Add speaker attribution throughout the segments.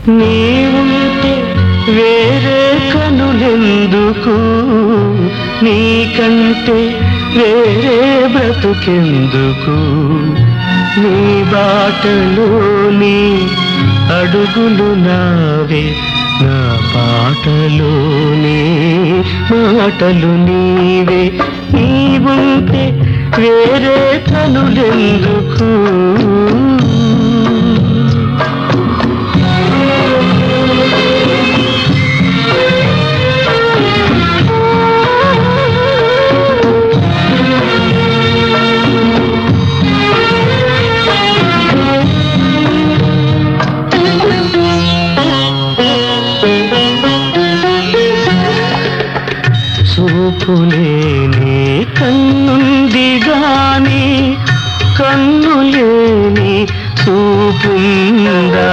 Speaker 1: నీవుంటే వేరే కనులెందుకు నీకంటే వేరే బ్రతుకెందుకు నీ బాటలోని అడుగులు నావే నా పాటలోని మాటలు నీవే నీవుంటే వేరే కనులెందుకు చూపులేని కన్నుంది గాని కన్నులేని చూపుందా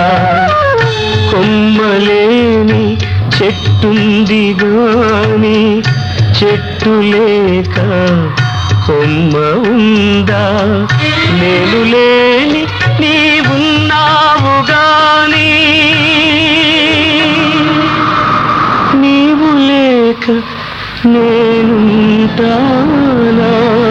Speaker 1: కొమ్మలేని చెట్టుంది గాని చెట్టు లేక కొమ్మ ఉందా నేను లేని నీవున్నావు గాని నీవు లేక నేనుంటానా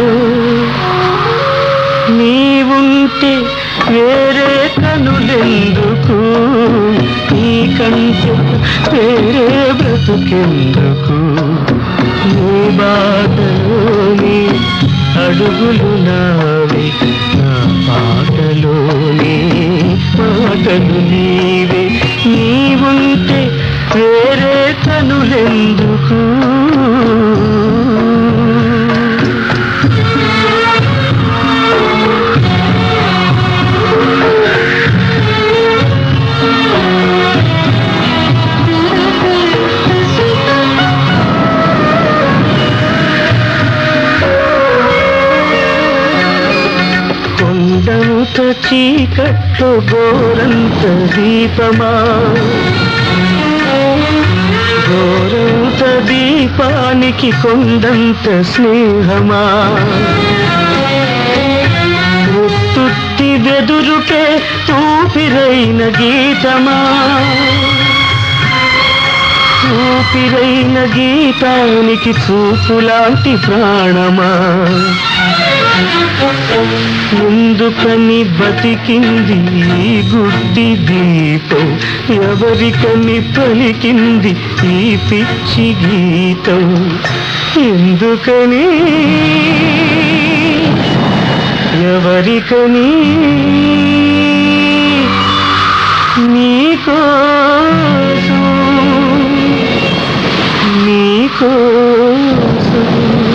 Speaker 1: నీవుంటే వేరే కనులెందుకు నీకంటే వేరే బ్రతుకెందుకు నీ బాటలోని అడుగులు నావే నా పాటలోని మాటలు నీవే నీవుంటే వేరే కనులెందుకు కొండంత చీకట్లో గోరంత దీపమా గోరంత దీపానికి కొండంత స్నేహమా ఉత్తుత్తి వెదురుకే ఊపిరైన గీతమా ఊపిరైన గీతానికి చూపులాంటి ప్రాణమా ఎందుకని బతికింది ఈ గుడ్డి దీపం ఎవరికని పలికింది ఈ పిచ్చి గీతం ఎందుకని ఎవరికని నీకోసం నీకోసం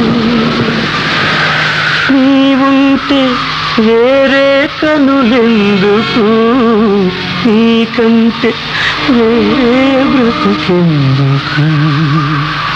Speaker 1: నీవుంటే వేరే కనులెందుకు నీకంటే వేరే బ్రతుకెందుకు